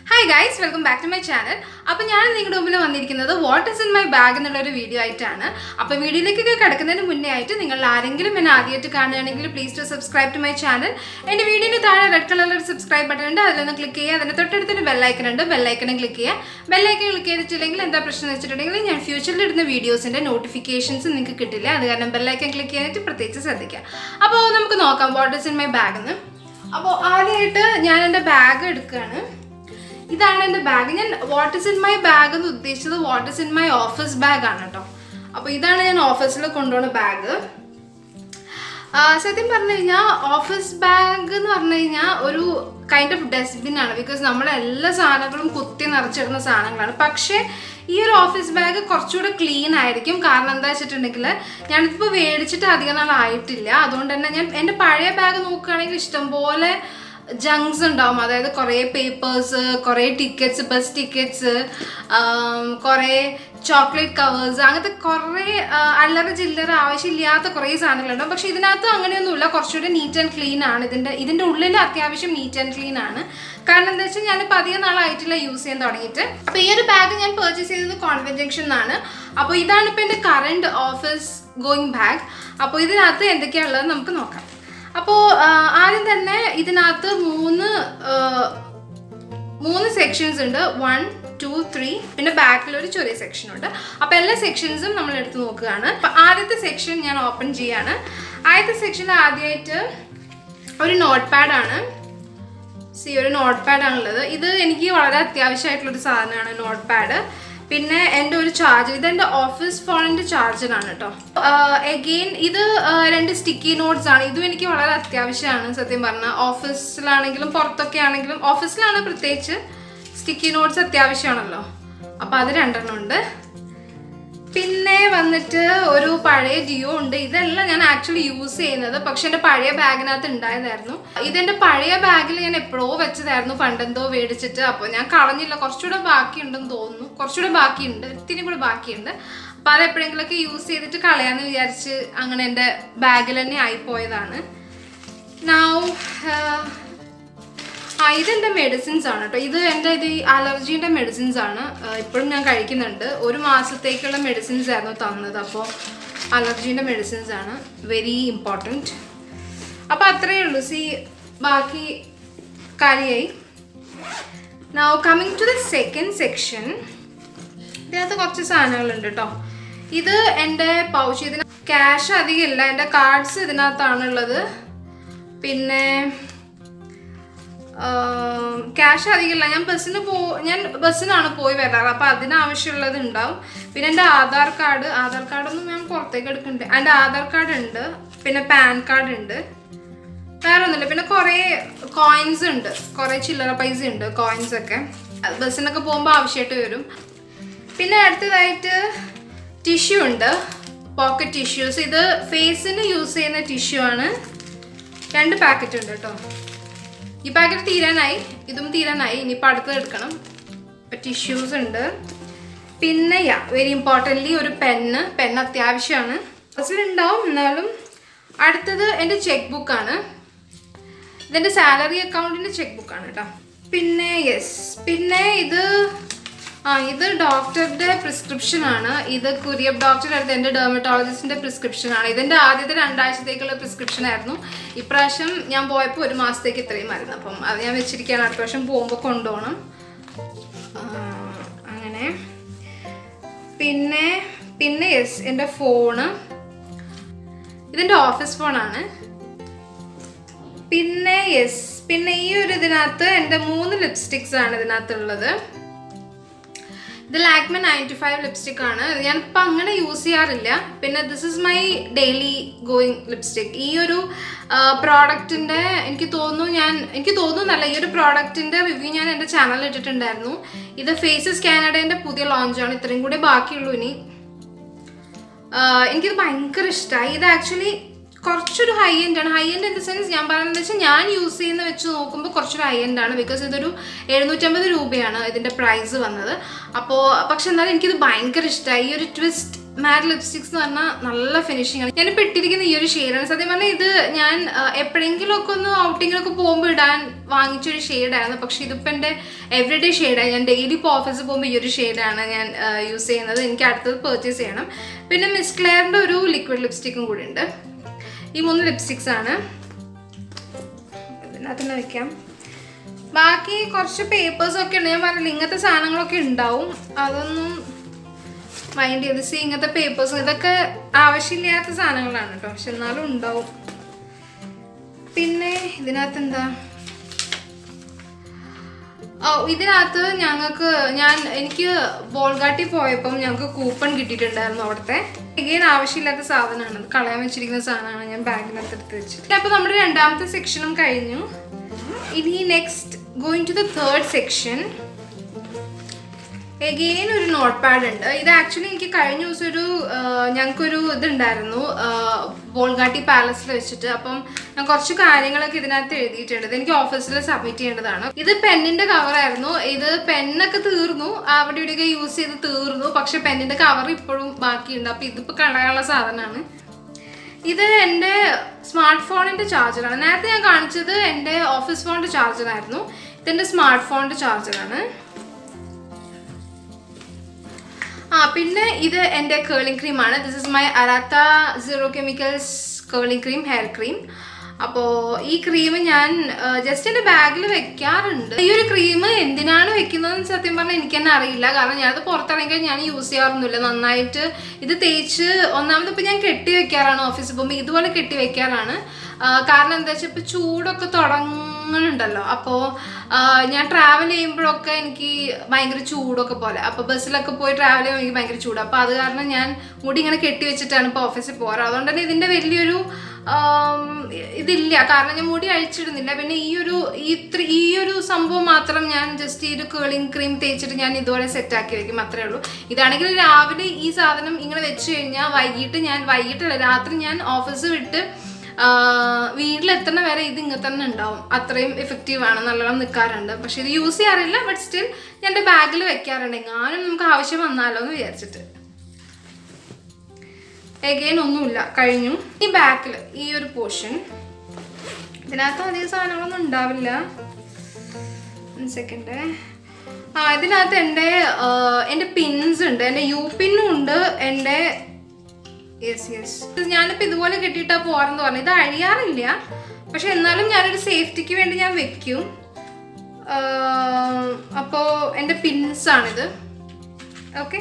hi guys welcome back to my channel അപ്പോൾ ഞാൻ നിങ്ങളുടെ മുമ്പിൽ വന്നിരിക്കുന്നത് what is in my bag എന്നുള്ള ഒരു വീഡിയോ ആയിട്ടാണ് അപ്പോൾ വീഡിയോയിലേക്കൊക്കെ കിടക്കുന്നതിന് മുന്നേ ആയിട്ട് നിങ്ങൾ ആരെങ്കിലും എന്നെ ആദ്യമായിട്ട് കാണുകയാണെങ്കിൽ please to subscribe to my channel എൻ്റെ വീഡിയോയുടെ താഴെ റെഡ് കളറിൽ ഒരു സബ്സ്ക്രൈബ് ബട്ടൺ ഉണ്ട് അതിലൊന്ന് ക്ലിക്ക് ചെയ്യുക അതിന് തൊട്ടടുത്തൊരു ബെല്ലൈക്കൺ ഉണ്ട് ബെല്ലൈക്കണും ക്ലിക്ക് ചെയ്യുക ബെല്ലൈക്കൺ ക്ലിക്ക് ചെയ്തിട്ടില്ലെങ്കിൽ എന്താ പ്രശ്നം എന്ന് വെച്ചിട്ടുണ്ടെങ്കിൽ ഞാൻ ഫ്യൂച്ചറിൽ ഇടുന്ന വീഡിയോസിൻ്റെ നോട്ടിഫിക്കേഷൻസ് നിങ്ങൾക്ക് കിട്ടില്ല അത് കാരണം ബെല്ലൈക്കൺ ക്ലിക്ക് ചെയ്യാനായിട്ട് പ്രത്യേകിച്ച് ശ്രദ്ധിക്കുക അപ്പോൾ നമുക്ക് നോക്കാം what is in my bag എന്ന് അപ്പോൾ ആദ്യമായിട്ട് ഞാൻ എൻ്റെ ബാഗ് എടുക്കുകയാണ് ഇതാണ് എൻ്റെ ബാഗ് ഞാൻ what is in my bag എന്ന് ഉദ്ദേശിച്ചത് what is in my office bag ആണ് കേട്ടോ അപ്പോൾ ഇതാണ് ഞാൻ ഓഫീസിൽ കൊണ്ടുപോകുന്ന ബാഗ് സത്യം പറഞ്ഞു കഴിഞ്ഞാൽ ഓഫീസ് ബാഗ് എന്ന് പറഞ്ഞു കഴിഞ്ഞാൽ ഒരു കൈൻഡ് ഓഫ് ഡസ്റ്റ്ബിൻ ആണ് ബിക്കോസ് നമ്മളെ എല്ലാ സാധനങ്ങളും കുത്തി നിറച്ചിടുന്ന സാധനങ്ങളാണ് പക്ഷേ ഈ ഒരു ഓഫീസ് ബാഗ് കുറച്ചുകൂടെ ക്ലീൻ ആയിരിക്കും കാരണം എന്താ വെച്ചിട്ടുണ്ടെങ്കിൽ ഞാനിപ്പോൾ മേടിച്ചിട്ട് അധികം നാളായിട്ടില്ല അതുകൊണ്ട് തന്നെ ഞാൻ എൻ്റെ പഴയ ബാഗ് നോക്കുകയാണെങ്കിൽ ഇഷ്ടംപോലെ ജങ്സ് ഉണ്ടാവും അതായത് കുറേ പേപ്പേഴ്സ് കുറേ ടിക്കറ്റ്സ് ബസ് ടിക്കറ്റ്സ് കുറേ ചോക്ലേറ്റ് കവേഴ്സ് അങ്ങനത്തെ കുറേ ആ, അല്ലറ ചില്ലറ ആവശ്യമില്ലാത്ത കുറേ സാധനങ്ങളുണ്ടാവും പക്ഷെ ഇതിനകത്ത് അങ്ങനെയൊന്നുമില്ല കുറച്ചുകൂടി നീറ്റ് ആൻഡ് ക്ലീൻ ആണ് ഇതിൻ്റെ ഇതിൻ്റെ ഉള്ളിൽ അത്യാവശ്യം നീറ്റ് ആൻഡ് ക്ലീൻ ആണ് കാരണം എന്താ വെച്ചാൽ ഞാനിപ്പോൾ അധികം നാളായിട്ടില്ല യൂസ് ചെയ്യാൻ തുടങ്ങിയിട്ട് അപ്പോൾ ഈ ഒരു ബാഗ് ഞാൻ പർച്ചേസ് ചെയ്തത് കോൺവെന്റ് ജംഗ്ഷൻ എന്നാണ് അപ്പോൾ ഇതാണ് ഇപ്പോൾ എൻ്റെ കറണ്ട് ഓഫീസ് ഗോയിങ് ബാഗ് അപ്പോൾ ഇതിനകത്ത് എന്തൊക്കെയാണുള്ളത് നമുക്ക് നോക്കാം അപ്പോൾ ആദ്യം തന്നെ ഇതിനകത്ത് മൂന്ന് ആ, മൂന്ന് സെക്ഷൻസ് ഉണ്ട് വൺ ടു ത്രീ പിന്നെ ബാക്കിൽ ഒരു ചെറിയ സെക്ഷൻ ഉണ്ട് അപ്പോൾ എല്ലാ സെക്ഷൻസും നമ്മൾ എടുത്ത് നോക്കുകയാണ് അപ്പോൾ ആദ്യത്തെ സെക്ഷൻ ഞാൻ ഓപ്പൺ ചെയ്യാണ് ആദ്യത്തെ സെക്ഷനിൽ ആദ്യമായിട്ട് ഒരു നോട്ട് പാഡാണ് സി ഒരു നോട്ട് പാഡ് ആണുള്ളത് ഇത് എനിക്ക് വളരെ അത്യാവശ്യമായിട്ടുള്ള ഒരു സാധനമാണ് നോട്ട് പാഡ് പിന്നെ എൻ്റെ ഒരു ചാർജർ ഇത് എൻ്റെ ഓഫീസ് ഫോണിൻ്റെ ചാർജറാണ് കേട്ടോ എഗെയിൻ ഇത് ആ, രണ്ട് സ്റ്റിക്കി നോട്ട്സ് ആണ് ഇതും എനിക്ക് വളരെ അത്യാവശ്യമാണ് സത്യം പറഞ്ഞാൽ ഓഫീസിലാണെങ്കിലും പുറത്തൊക്കെ ആണെങ്കിലും ഓഫീസിലാണ് പ്രത്യേകിച്ച് സ്റ്റിക്കി നോട്ട്സ് അത്യാവശ്യമാണല്ലോ അപ്പോൾ അത് രണ്ടെണ്ണം ഉണ്ട് പിന്നെ വന്നിട്ട് ഒരു പഴയ ജിയോ ഉണ്ട് ഇതെല്ലാം ഞാൻ ആക്ച്വലി യൂസ് ചെയ്യുന്നത് പക്ഷെ എൻ്റെ പഴയ ബാഗിനകത്ത് ഉണ്ടായതായിരുന്നു ഇതെൻ്റെ പഴയ ബാഗിൽ ഞാൻ എപ്പോഴോ വെച്ചതായിരുന്നു പണ്ടെന്തോ മേടിച്ചിട്ട് അപ്പോൾ ഞാൻ കളഞ്ഞില്ല കുറച്ചുകൂടെ ബാക്കിയുണ്ടെന്ന് തോന്നുന്നു കുറച്ചുകൂടെ ബാക്കിയുണ്ട് ഇത്തിരി കൂടെ ബാക്കിയുണ്ട് അപ്പോൾ അത് എപ്പോഴെങ്കിലുമൊക്കെ യൂസ് ചെയ്തിട്ട് കളയാമെന്ന് വിചാരിച്ച് അങ്ങനെ എൻ്റെ ബാഗിൽ തന്നെ ആയിപ്പോയതാണ് നൗ ആ ഇതെൻ്റെ മെഡിസിൻസ് ആണ് കേട്ടോ ഇത് എൻ്റെ ഇത് ഈ അലർജീൻ്റെ മെഡിസിൻസ് ആണ് ഇപ്പോഴും ഞാൻ കഴിക്കുന്നുണ്ട് ഒരു മാസത്തേക്കുള്ള മെഡിസിൻസ് ആയിരുന്നു തന്നത് അപ്പോൾ അലർജീൻ്റെ മെഡിസിൻസ് ആണ് വെരി ഇമ്പോർട്ടൻറ്റ് അപ്പോൾ അത്രയേ ഉള്ളൂ സി ബാക്കി കാര്യമായി now coming to the second section ഇതിനകത്ത് കുറച്ച് സാധനങ്ങളുണ്ട് കേട്ടോ ഇത് എൻ്റെ പൗച്ച് ഇതിന് ക്യാഷ് അധികം ഇല്ല എൻ്റെ കാർഡ്സ് ഇതിനകത്താണുള്ളത് പിന്നെ ക്യാഷ് അധികമില്ല ഞാൻ ബസ്സിന് പോ ഞാൻ ബസ്സിനാണ് പോയി വരാറ് അപ്പോൾ അതിനാവശ്യമുള്ളത് ഉണ്ടാവും പിന്നെ എൻ്റെ ആധാർ കാർഡ് ആധാർ കാർഡൊന്നും ഞാൻ പുറത്തേക്ക് എടുക്കണ്ടേ എൻ്റെ ആധാർ കാർഡ് ഉണ്ട് പിന്നെ പാൻ കാർഡ് ഉണ്ട് വേറെ ഒന്നുമില്ല പിന്നെ കുറേ കോയിൻസ് ഉണ്ട് കുറേ ചില്ലറ പൈസ ഉണ്ട് കോയിൻസ് ഒക്കെ അത് ബസ്സിനൊക്കെ പോകുമ്പോൾ ആവശ്യമായിട്ട് വരും പിന്നെ അടുത്തതായിട്ട് ടിഷ്യൂ ഉണ്ട് പോക്കറ്റ് ടിഷ്യൂസ് ഇത് ഫേസിന് യൂസ് ചെയ്യുന്ന ടിഷ്യൂ ആണ് രണ്ട് പാക്കറ്റ് ഉണ്ട് കേട്ടോ ഈ പാക്കറ്റ് തീരാനായി ഇതും തീരാനായി ഇനിയിപ്പോൾ അടുത്തത് എടുക്കണം ഇപ്പം ടിഷ്യൂസ് ഉണ്ട് പിന്നെ യാ വെരി ഇമ്പോർട്ടൻ്റ്ലി ഒരു പെന്ന് പെൻ അത്യാവശ്യമാണ് ബസ്സിലുണ്ടാവും എന്നാലും അടുത്തത് എൻ്റെ ചെക്ക് ബുക്കാണ് ഇതെൻ്റെ സാലറി അക്കൗണ്ടിൻ്റെ ചെക്ക് ബുക്കാണ് കേട്ടോ പിന്നെ യെസ് പിന്നെ ഇത് ആ ഇത് ഡോക്ടറുടെ പ്രിസ്ക്രിപ്ഷൻ ആണ് ഇത് കുര്യബ് ഡോക്ടർ അടുത്ത് എൻ്റെ ഡെർമറ്റോളജിസ്റ്റിൻ്റെ പ്രിസ്ക്രിപ്ഷൻ ആണ് ഇതിൻ്റെ ആദ്യത്തെ രണ്ടാഴ്ചത്തേക്കുള്ള പ്രിസ്ക്രിപ്ഷൻ ആയിരുന്നു ഇപ്രാവശ്യം ഞാൻ പോയപ്പോൾ ഒരു മാസത്തേക്ക് ഇത്രയും ആയിരുന്നു അപ്പം അത് ഞാൻ വെച്ചിരിക്കുകയാണ് അടുത്ത പ്രാവശ്യം പോകുമ്പോൾ കൊണ്ടുപോകണം ആ, അങ്ങനെ പിന്നെ പിന്നെ യെസ് എൻ്റെ ഫോണ് ഇതെൻ്റെ ഓഫീസ് ഫോണാണ് പിന്നെ യെസ് പിന്നെ ഈ ഒരു ഇതിനകത്ത് എൻ്റെ മൂന്ന് ലിപ്സ്റ്റിക്സ് ആണ് ഇതിനകത്തുള്ളത് ഇത് ലാക്മെ നയൻറ്റി ഫൈവ് ലിപ്സ്റ്റിക് ആണ് ഞാനിപ്പോൾ അങ്ങനെ യൂസ് ചെയ്യാറില്ല പിന്നെ this is my daily going lipstick ഈ ഒരു പ്രോഡക്റ്റിൻ്റെ എനിക്ക് തോന്നുന്നു ഞാൻ എനിക്ക് തോന്നുന്നല്ല ഈ ഒരു പ്രോഡക്റ്റിൻ്റെ റിവ്യൂ ഞാൻ എൻ്റെ ചാനലിൽ ഇട്ടിട്ടുണ്ടായിരുന്നു ഇത് ഫേസസ് കാനഡേൻ്റെ പുതിയ ലോഞ്ചാണ് ഇത്രയും കൂടി ബാക്കിയുള്ളൂ ഇനി ആഹ് എനിക്കിത് ഭയങ്കര ഇഷ്ടമായി ഇത് ആക്ച്വലി കുറച്ചൊരു ഹൈ എൻഡ് ആണ് high end in the sense ഞാൻ പറയുന്നത് വെച്ചാൽ ഞാൻ യൂസ് ചെയ്യുന്ന വെച്ച് നോക്കുമ്പോൾ കുറച്ചൊരു ഹൈ എൻഡ് ആണ് ബിക്കോസ് ഇതൊരു എഴുന്നൂറ്റമ്പത് രൂപയാണ് ഇതിൻ്റെ പ്രൈസ് വന്നത് അപ്പോൾ പക്ഷെ എന്നാലും എനിക്കിത് ഭയങ്കര ഇഷ്ടമായി ഈ ഒരു ട്വിസ്റ്റ് മാറ്റ് ലിപ്സ്റ്റിക്സ് എന്ന് പറഞ്ഞാൽ നല്ല ഫിനിഷിംഗ് ആണ് ഞാനിപ്പോൾ ഇട്ടിരിക്കുന്ന ഈ ഒരു ഷെയ്ഡാണ് സത്യം പറഞ്ഞാൽ ഇത് ഞാൻ ആ, എപ്പോഴെങ്കിലുമൊക്കെ ഒന്ന് ഔട്ടിങ്ങിലൊക്കെ പോകുമ്പോൾ ഇടാൻ വാങ്ങിച്ചൊരു ഷെയ്ഡായിരുന്നു പക്ഷേ ഇതിപ്പോൾ എൻ്റെ എവറിഡേ ഷെയ്ഡാണ് ഞാൻ ഡെയിലി ഇപ്പോൾ ഓഫീസിൽ പോകുമ്പോൾ ഈ ഒരു ഷെയ്ഡാണ് ഞാൻ യൂസ് ചെയ്യുന്നത് എനിക്ക് അടുത്തത് പർച്ചേസ് ചെയ്യണം പിന്നെ മിസ് ക്ലെയറിൻ്റെ ഒരു ലിക്വിഡ് ലിപ്സ്റ്റിക്കും കൂടി ഉണ്ട് ഈ മൂന്ന് ലിപ്സ്റ്റിക്സ് ആണ് ഇതിനകത്ത് തന്നെ വെക്കാം ബാക്കി കുറച്ച് പേപ്പേഴ്സ് ഒക്കെ ഉണ്ട് ഞാൻ പറഞ്ഞില്ല ഇങ്ങനത്തെ സാധനങ്ങളൊക്കെ ഉണ്ടാവും അതൊന്നും മൈൻഡ് ചെയ്ത് സി ഇങ്ങനത്തെ പേപ്പേഴ്സ് ഇതൊക്കെ ആവശ്യമില്ലാത്ത സാധനങ്ങളാണ് കേട്ടോ പക്ഷെ എന്നാലും ഉണ്ടാവും പിന്നെ ഇതിനകത്ത് എന്താ ഓ ഇതിനകത്ത് ഞങ്ങൾക്ക് ഞാൻ എനിക്ക് ബോൾഗാട്ടി പോയപ്പം ഞങ്ങൾക്ക് കൂപ്പൺ കിട്ടിയിട്ടുണ്ടായിരുന്നു അവിടുത്തെ എഗെയിൻ ആവശ്യമില്ലാത്ത സാധനമാണ് അത് കളയാൻ വെച്ചിരിക്കുന്ന സാധനമാണ് ഞാൻ ബാഗിനകത്ത് എടുത്ത് വെച്ചിട്ട് അപ്പോൾ നമ്മുടെ രണ്ടാമത്തെ സെക്ഷനും കഴിഞ്ഞു ഇനി next going to the third section again ഒരു നോട്ട് പാഡ് ഉണ്ട് ഇത് ആക്ച്വലി എനിക്ക് കഴിഞ്ഞ ദിവസം ഒരു ആഹ്, ഞങ്ങൾക്കൊരു ഇതുണ്ടായിരുന്നു ബോൾഗാട്ടി പാലസിൽ വെച്ചിട്ട് അപ്പം ഞാൻ കുറച്ച് കാര്യങ്ങളൊക്കെ ഇതിനകത്ത് എഴുതിയിട്ടുണ്ട് ഇത് എനിക്ക് ഓഫീസിൽ സബ്മിറ്റ് ചെയ്യേണ്ടതാണ് ഇത് പെന്നിന്റെ കവറായിരുന്നു ഇത് പെന്നൊക്കെ തീർന്നു അവിടെ ഇവിടെയൊക്കെ യൂസ് ചെയ്ത് തീർന്നു പക്ഷെ പെന്നിന്റെ കവർ ഇപ്പോഴും ബാക്കിയുണ്ട് അപ്പം ഇതിപ്പോൾ കളയാനുള്ള സാധനമാണ് ഇത് എൻ്റെ സ്മാർട്ട് ഫോണിൻ്റെ ചാർജറാണ് നേരത്തെ ഞാൻ കാണിച്ചത് എൻ്റെ ഓഫീസ് ഫോണിൻ്റെ ചാർജറായിരുന്നു ഇതെൻ്റെ സ്മാർട്ട് ഫോണിൻ്റെ ചാർജറാണ് ആ പിന്നെ ഇത് എൻ്റെ കേളിംഗ് ക്രീമാണ് this is my Arata zero chemicals curling cream hair cream അപ്പോൾ ഈ ക്രീം ഞാൻ ജസ്റ്റ് എൻ്റെ ബാഗിൽ വെക്കാറുണ്ട് ഈ ഒരു ക്രീം എന്തിനാണ് വെക്കുന്നതെന്ന് സത്യം പറഞ്ഞാൽ എനിക്ക് തന്നെ അറിയില്ല കാരണം ഞാനത് പുറത്തിറങ്ങിയാൽ ഞാൻ യൂസ് ചെയ്യാറൊന്നുമില്ല നന്നായിട്ട് ഇത് തേച്ച് ഒന്നാമത് ഇപ്പം ഞാൻ കെട്ടി വെക്കാറാണ് ഓഫീസിൽ പോകുമ്പോൾ ഇതുപോലെ കെട്ടി വെക്കാറാണ് ആ, കാരണം എന്താ വെച്ചാൽ ഇപ്പോൾ ചൂടൊക്കെ തുടങ്ങുന്നുണ്ടല്ലോ അപ്പോൾ ഞാൻ ട്രാവൽ ചെയ്യുമ്പോഴൊക്കെ എനിക്ക് ഭയങ്കര ചൂടൊക്കെ പോലെ അപ്പോൾ ബസ്സിലൊക്കെ പോയി ട്രാവൽ ചെയ്യുമ്പോൾ എനിക്ക് ഭയങ്കര ചൂട് അപ്പോൾ അത് കാരണം ഞാൻ മുടി ഇങ്ങനെ കെട്ടി വെച്ചിട്ടാണ് ഇപ്പോൾ ഓഫീസിൽ പോകാറ് അതുകൊണ്ട് തന്നെ ഇതിൻ്റെ വലിയൊരു ആം, ഇതില്ല കാരണം ഞാൻ മുടി അഴിച്ചിടുന്നില്ല പിന്നെ ഈ ഒരു ഈ ഇത്ര ഈ ഒരു സംഭവം മാത്രം ഞാൻ ജസ്റ്റ് ഈ ഒരു കേളിംഗ് ക്രീം തേച്ചിട്ട് ഞാൻ ഇതുപോലെ സെറ്റാക്കി വെക്കും അത്രേ ഉള്ളൂ ഇതാണെങ്കിൽ രാവിലെ ഈ സാധനം ഇങ്ങനെ വെച്ച് കഴിഞ്ഞാൽ വൈകിട്ട് ഞാൻ വൈകിട്ടല്ല രാത്രി ഞാൻ ഓഫീസ് വിട്ട് ആഹ് വീട്ടിലെത്തുന്ന വരെ ഇത് ഇങ്ങനെ തന്നെ ഉണ്ടാവും അത്രയും എഫക്റ്റീവ് ആണ് നല്ലോണം നിൽക്കാറുണ്ട് പക്ഷെ ഇത് യൂസ് ചെയ്യാറില്ല ബട്ട് സ്റ്റിൽ ഞാൻ എൻ്റെ ബാഗിൽ വെക്കാറുണ്ട് എങ്ങാനും നമുക്ക് ആവശ്യം വന്നാലോ എന്ന് വിചാരിച്ചിട്ട് എഗെയിൻ ഒന്നുമില്ല കഴിഞ്ഞു ഈ ബാക്കിൽ ഈ ഒരു പോർഷൻ ഇതിനകത്ത് അധികം സാധനങ്ങളൊന്നും ഉണ്ടാവില്ല സെക്കൻഡ് ആ ഇതിനകത്ത് എൻ്റെ ആഹ്, എൻ്റെ പിൻസ് ഉണ്ട് എൻ്റെ യു പിന്നും ഉണ്ട് എൻ്റെ യെസ് യെസ് ഞാനിപ്പോൾ ഇതുപോലെ കെട്ടിയിട്ടാ പോകാറെന്ന് പറഞ്ഞു ഇത് അഴിയാറില്ല പക്ഷെ എന്നാലും ഞാനൊരു സേഫ്റ്റിക്ക് വേണ്ടി ഞാൻ വെക്കും അപ്പോൾ എൻ്റെ പിൻസാണിത് ഓക്കെ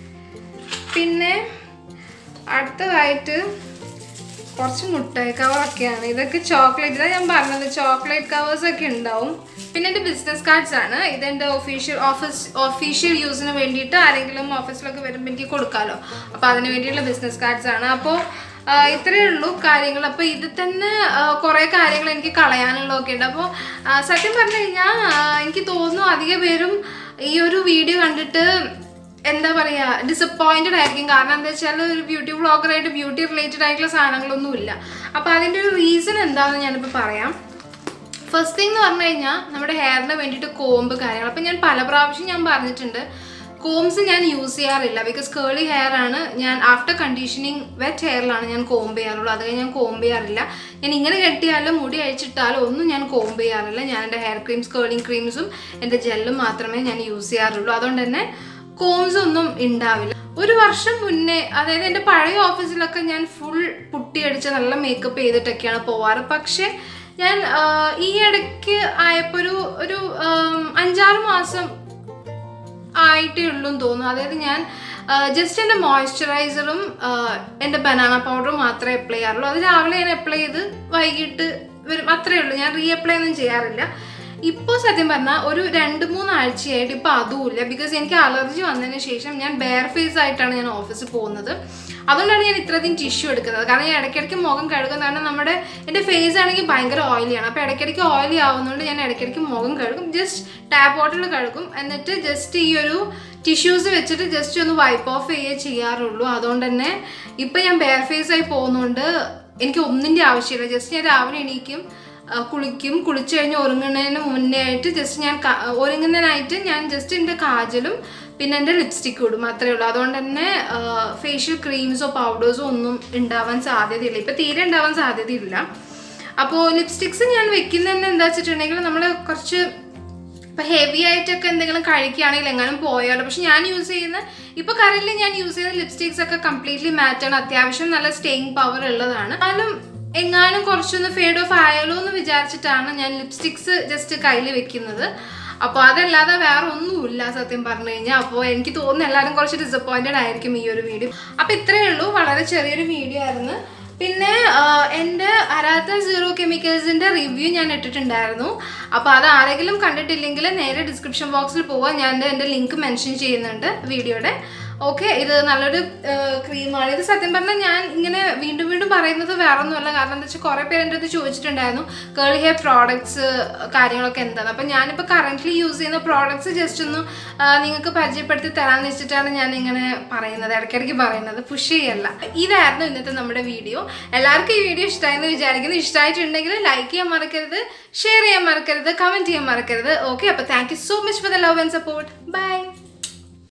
പിന്നെ അടുത്തതായിട്ട് കുറച്ച് മുട്ടായി കവറൊക്കെയാണ് ഇതൊക്കെ ചോക്ലേറ്റ് ഇതാ ഞാൻ പറഞ്ഞത് ചോക്ലേറ്റ് കവേഴ്സ് ഒക്കെ ഉണ്ടാവും പിന്നെ എൻ്റെ ബിസിനസ് കാർഡ്സ് ആണ് ഇതെൻ്റെ ഒഫീഷ്യൽ ഓഫീസ് ഒഫീഷ്യൽ യൂസിന് വേണ്ടിയിട്ട് ആരെങ്കിലും ഓഫീസിലൊക്കെ വരുമ്പോൾ എനിക്ക് കൊടുക്കാമല്ലോ അപ്പോൾ അതിന് വേണ്ടിയുള്ള ബിസിനസ് കാർഡ്സ് ആണ് അപ്പോൾ ഇത്രയേ ഉള്ളൂ കാര്യങ്ങൾ അപ്പോൾ ഇത് തന്നെ കുറേ കാര്യങ്ങൾ എനിക്ക് കളയാനുള്ളതൊക്കെ ഉണ്ട് അപ്പോൾ സത്യം പറഞ്ഞു കഴിഞ്ഞാൽ എനിക്ക് തോന്നുന്നു അധിക പേരും ഈ ഒരു വീഡിയോ കണ്ടിട്ട് എന്താ പറയാ ഡിസപ്പോയിന്റഡ് ആയിരിക്കും കാരണം എന്താ വെച്ചാൽ ഒരു ബ്യൂട്ടി വ്ളോഗറായിട്ട് ബ്യൂട്ടി റിലേറ്റഡ് ആയിട്ടുള്ള സാധനങ്ങളൊന്നും ഇല്ല അപ്പോൾ അതിൻ്റെ ഒരു റീസൺ എന്താണെന്ന് ഞാനിപ്പോൾ പറയാം ഫസ്റ്റ് തിങ് എന്ന് പറഞ്ഞു കഴിഞ്ഞാൽ നമ്മുടെ ഹെയറിന് വേണ്ടിയിട്ട് കോമ്പ് കാര്യങ്ങൾ അപ്പം ഞാൻ പല പ്രാവശ്യം ഞാൻ പറഞ്ഞിട്ടുണ്ട് കോംസ് ഞാൻ യൂസ് ചെയ്യാറില്ല ബിക്കോസ് കേളി ഹെയർ ആണ് ഞാൻ ആഫ്റ്റർ കണ്ടീഷനിങ് വെറ്റ് ഹെയറിലാണ് ഞാൻ കോംബ് ചെയ്യാറുള്ളൂ അത് കഴിഞ്ഞ് ഞാൻ കോംബ് ചെയ്യാറില്ല ഞാൻ ഇങ്ങനെ കെട്ടിയാലും മുടി അഴിച്ചിട്ടാലും ഒന്നും ഞാൻ കോംബ് ചെയ്യാറില്ല ഞാൻ എൻ്റെ ഹെയർ ക്രീംസ് കേളിങ് ക്രീംസും എൻ്റെ ജെല്ലും മാത്രമേ ഞാൻ യൂസ് ചെയ്യാറുള്ളൂ അതുകൊണ്ട് തന്നെ കോംസ് ഒന്നും ഉണ്ടാവില്ല ഒരു വർഷം മുന്നേ അതായത് എൻ്റെ പഴയ ഓഫീസിലൊക്കെ ഞാൻ ഫുൾ പുട്ടിയടിച്ച് നല്ല മേക്കപ്പ് ചെയ്തിട്ടൊക്കെയാണ് പോവാറ് പക്ഷേ ഞാൻ ആ, ഈ ഇടയ്ക്ക് ആയപ്പോൾ ഒരു ഒരു ആം, അഞ്ചാറ് മാസം ആയിട്ടേ ഉള്ളൂ എന്ന് തോന്നുന്നു അതായത് ഞാൻ ജസ്റ്റ് എൻ്റെ മോയ്സ്ചറൈസറും എൻ്റെ ബനാന പൗഡറും മാത്രമേ അപ്ലൈ ചെയ്യാറുള്ളൂ അത് രാവിലെ ഞാൻ അപ്ലൈ ചെയ്ത് വൈകിട്ട് വരും അത്രേ ഉള്ളൂ ഞാൻ റീ അപ്ലൈ ഒന്നും ചെയ്യാറില്ല ഇപ്പോൾ സത്യം പറഞ്ഞാൽ ഒരു രണ്ട് മൂന്ന് ആഴ്ചയായിട്ട് ഇപ്പോൾ അതുമില്ല ബിക്കോസ് എനിക്ക് അലർജി വന്നതിന് ശേഷം ഞാൻ ബെയർ ഫേസ് ആയിട്ടാണ് ഞാൻ ഓഫീസിൽ പോകുന്നത് അതുകൊണ്ടാണ് ഞാൻ ഇത്രയധികം ടിഷ്യൂ എടുക്കുന്നത് കാരണം ഞാൻ ഇടയ്ക്കിടയ്ക്ക് മുഖം കഴുകും കാരണം നമ്മുടെ എൻ്റെ ഫേസ് ആണെങ്കിൽ ഭയങ്കര ഓയിലിയാണ് അപ്പോൾ ഇടയ്ക്കിടയ്ക്ക് ഓയിലി ആവുന്നതുകൊണ്ട് ഞാൻ ഇടയ്ക്കിടയ്ക്ക് മുഖം കഴുകും ജസ്റ്റ് ടാപ്പ് വാട്ടറിൽ കഴുകും എന്നിട്ട് ജസ്റ്റ് ഈ ഒരു ടിഷ്യൂസ് വെച്ചിട്ട് ജസ്റ്റ് ഒന്ന് വൈപ്പ് ഓഫ് ചെയ്യുകയേ ചെയ്യാറുള്ളൂ അതുകൊണ്ട് തന്നെ ഇപ്പം ഞാൻ ബെയർ ഫേസ് ആയി പോകുന്നതുകൊണ്ട് എനിക്ക് ഒന്നിൻ്റെ ആവശ്യമില്ല ജസ്റ്റ് ഞാൻ രാവിലെ എണീക്കും ആ, കുളിക്കും കുളിച്ചു കഴിഞ്ഞ് ഒരുങ്ങുന്നതിന് മുന്നേ ആയിട്ട് ജസ്റ്റ് ഞാൻ ക- ഒരുങ്ങുന്നതിനായിട്ട് ഞാൻ ജസ്റ്റ് എൻ്റെ കാജലും പിന്നെ എൻ്റെ ലിപ്സ്റ്റിക്ക് ഇടും മാത്രമേ ഉള്ളൂ അതുകൊണ്ട് തന്നെ ഫേഷ്യൽ ക്രീംസോ പൗഡേഴ്സോ ഒന്നും ഉണ്ടാവാൻ സാധ്യതയില്ല ഇപ്പം തീരെ ഉണ്ടാവാൻ സാധ്യതയില്ല അപ്പോൾ ലിപ്സ്റ്റിക്സ് ഞാൻ വെക്കുന്നത് തന്നെ എന്താ വെച്ചിട്ടുണ്ടെങ്കിൽ നമ്മൾ കുറച്ച് ഇപ്പം ഹെവി ആയിട്ടൊക്കെ എന്തെങ്കിലും കഴിക്കുകയാണെങ്കിൽ എങ്ങാനും പോയാലോ പക്ഷെ ഞാൻ യൂസ് ചെയ്യുന്ന ഇപ്പോൾ കറന്റ് ഞാൻ യൂസ് ചെയ്യുന്ന ലിപ്സ്റ്റിക്സ് ഒക്കെ കംപ്ലീറ്റ്ലി മാറ്റാണ് അത്യാവശ്യം നല്ല സ്റ്റേയിങ് പവർ ഉള്ളതാണ് എന്നാലും എങ്ങാനും കുറച്ചൊന്ന് ഫേഡ് ഓഫ് ആയാലോ എന്ന് വിചാരിച്ചിട്ടാണ് ഞാൻ ലിപ്സ്റ്റിക്സ് ജസ്റ്റ് കയ്യിൽ വെക്കുന്നത് അപ്പോൾ അതല്ലാതെ വേറെ ഒന്നുമില്ല സത്യം പറഞ്ഞു കഴിഞ്ഞാൽ അപ്പോൾ എനിക്ക് തോന്നുന്നു എല്ലാവരും കുറച്ച് ഡിസപ്പോയിൻറ്റഡ് ആയിരിക്കും ഈ ഒരു വീഡിയോ അപ്പോൾ ഇത്രയേ ഉള്ളൂ വളരെ ചെറിയൊരു വീഡിയോ ആയിരുന്നു പിന്നെ ആഹ്, എൻ്റെ അരാത്ത സീറോ കെമിക്കൽസിൻ്റെ റിവ്യൂ ഞാൻ ഇട്ടിട്ടുണ്ടായിരുന്നു അപ്പോൾ അത് ആരെങ്കിലും കണ്ടിട്ടില്ലെങ്കിൽ നേരെ ഡിസ്ക്രിപ്ഷൻ ബോക്സിൽ പോവാൻ ഞാൻ എൻ്റെ ലിങ്ക് മെൻഷൻ ചെയ്യുന്നുണ്ട് വീഡിയോയുടെ ഓക്കെ ഇത് നല്ലൊരു ക്രീമാണ് ഇത് സത്യം പറഞ്ഞാൽ ഞാൻ ഇങ്ങനെ വീണ്ടും വീണ്ടും പറയുന്നത് വേറെ ഒന്നുമല്ല കാരണം എന്താ വെച്ചാൽ കുറേ പേര് എൻ്റെ അടുത്ത് ചോദിച്ചിട്ടുണ്ടായിരുന്നു കേൾ ഹെയർ പ്രോഡക്ട്സ് കാര്യങ്ങളൊക്കെ എന്താണ് അപ്പം ഞാനിപ്പോൾ കറൻ്റ്ലി യൂസ് ചെയ്യുന്ന പ്രോഡക്ട്സ് ജസ്റ്റ് ഒന്ന് ആ, നിങ്ങൾക്ക് പരിചയപ്പെടുത്തി തരാമെന്ന് വെച്ചിട്ടാണ് ഞാൻ ഇങ്ങനെ പറയുന്നത് ഇടയ്ക്കിടയ്ക്ക് പറയുന്നത് പുഷ് ചെയ്യല്ല ഇതായിരുന്നു ഇന്നത്തെ നമ്മുടെ വീഡിയോ എല്ലാവർക്കും ഈ വീഡിയോ ഇഷ്ടമായെന്ന് വിചാരിക്കുന്നു ഇഷ്ടമായിട്ടുണ്ടെങ്കിൽ ലൈക്ക് ചെയ്യാൻ മറക്കരുത് ഷെയർ ചെയ്യാൻ മറക്കരുത് കമൻറ്റ് ചെയ്യാൻ മറക്കരുത് ഓക്കെ അപ്പോൾ thank you so much for the love and support by